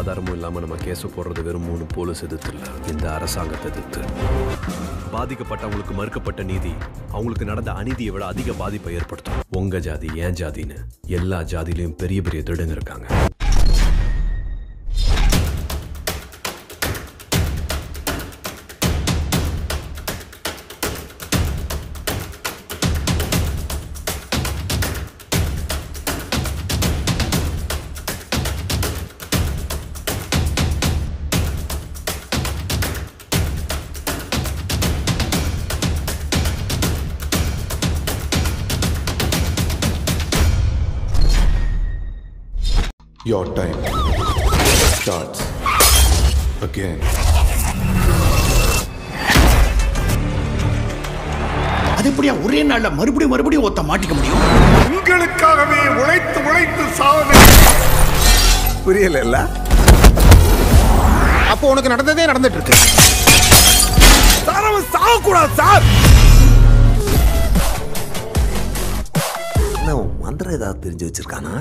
ஆதாரமும் இல்லாம நம்ம கேஸ் போடுறது வெறும் மூணு போலீஸ் எதிர்த்து இல்ல இந்த அரசாங்கத்தை எதிர்த்து பாதிக்கப்பட்டவங்களுக்கு மறுக்கப்பட்ட நீதி அவங்களுக்கு நடந்த அநீதியை விட அதிக பாதிப்பை ஏற்படுத்தும் உங்க ஜாதி ஏன் ஜாதின்னு எல்லா ஜாதியிலையும் பெரிய பெரிய திருடங்க இருக்காங்க Your time starts again. அது எப்படியா ஒரே நாள்ல மறுபடியும் மறுபடியும் ஒருத்த மாட்டிக்க முடியும் உங்களுக்காகவே உழைத்து உழைத்து சாவது புரியல அப்போ உனக்கு நடந்ததே நடந்துட்டு இருக்கு சாரவன் சாகக்கூடாது சார் மந்திரம் ஏதாவது தெரிஞ்சு வச்சிருக்கானா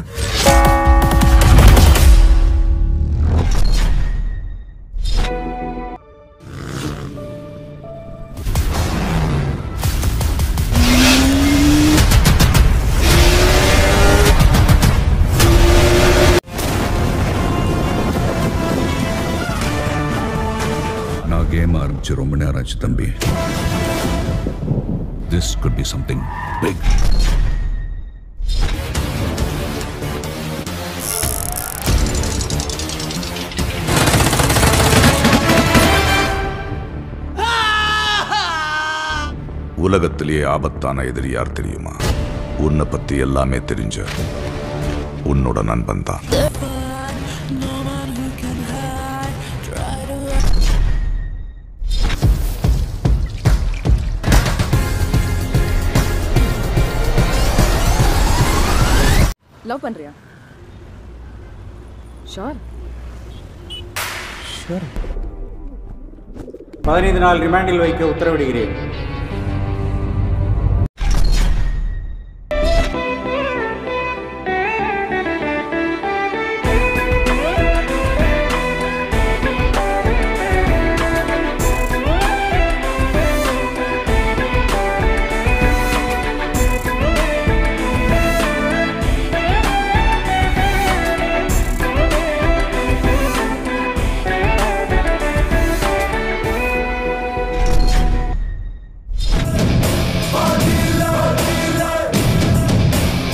நான் கேம் ஆரம்பிச்சு ரொம்ப நேரம் ஆச்சு தம்பி this could be something big உலகத்திலேயே ஆபத்தான எதிரி யார் தெரியுமா உன்னை பத்தி எல்லாமே தெரிஞ்ச உன்னோட நண்பன் தான் லவ் பண்றியா ஷோர் பதினைந்து நாள் ரிமாண்டில் வைக்க உத்தரவிடுகிறேன்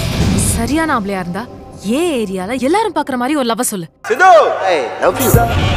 சரியான ஆம்பளையா இருந்தா ஏன் ஏரியால எல்லாரும் பாக்குற மாதிரி ஒரு லவ் சொல்லு சிது லவ் யூ